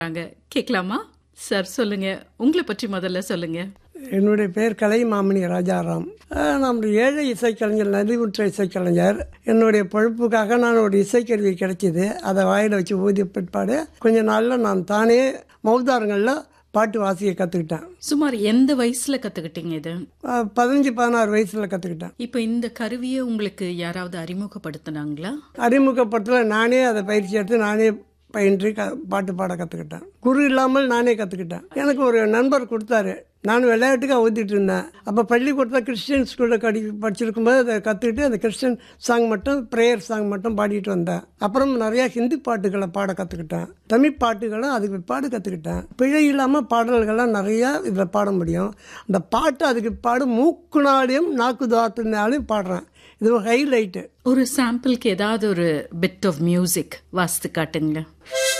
நாங்க கேட்கலாமா சார் சொல்லுங்க உங்களை பற்றி முதல்ல சொல்லுங்க என்னுடைய பெயர் கலை மாமணி ராஜாராம் அஹ், நான் ஒரு ஏழை இசைக்கலைஞர் நலிவுற்ற இசைக்கலைஞர் என்னுடைய பொழப்புக்காக நான் ஒரு இசைக்கருவி கிடைச்சிது அதை வாயில் வச்சு ஊதிய பிற்பாடு கொஞ்ச நாளில் நான் தானே மௌதாரங்களில் பாட்டு வாசிக்க கற்றுக்கிட்டேன் சுமார் எந்த வயசுல கத்துக்கிட்டீங்க இது பதினஞ்சு பதினாறு வயசில் கற்றுக்கிட்டேன் இப்ப இந்த கருவியை உங்களுக்கு யாராவது அறிமுகப்படுத்தினாங்களா அறிமுகப்படத்தில் நானே அதை பயிற்சி எடுத்து நானே பயின்று க பாட்டு பாட கற்றுக்கிட்டேன் குரு இல்லாமல் நானே கற்றுக்கிட்டேன் எனக்கு ஒரு நண்பர் கொடுத்தாரு நான் விளையாட்டுக்காக ஊற்றிட்டு இருந்தேன் அப்போ பள்ளிக்கூடத்தில் கிறிஸ்டியன் ஸ்கூலில் கடி படிச்சிருக்கும்போது அதை கற்றுக்கிட்டு அந்த கிறிஸ்டியன் சாங் மட்டும் ப்ரேயர் சாங் மட்டும் பாடிட்டு வந்தேன் அப்புறம் நிறையா ஹிந்தி பாட்டுகளை பாட கற்றுக்கிட்டேன் தமிழ் பாட்டுகளை அதுக்கு பாடு கற்றுக்கிட்டேன் பிழை இல்லாமல் பாடல்கள்லாம் நிறையா இதில் பாட முடியும் அந்த பாட்டு அதுக்கு பாடு மூக்குனாலையும் நாக்கு தாத்துனாலையும் பாடுறேன் இது ஒரு ஹைலைட்டு ஒரு சாம்பிளுக்கு ஏதாவது ஒரு பிட் ஆஃப் மியூசிக் வாசித்து காட்டுங்களேன்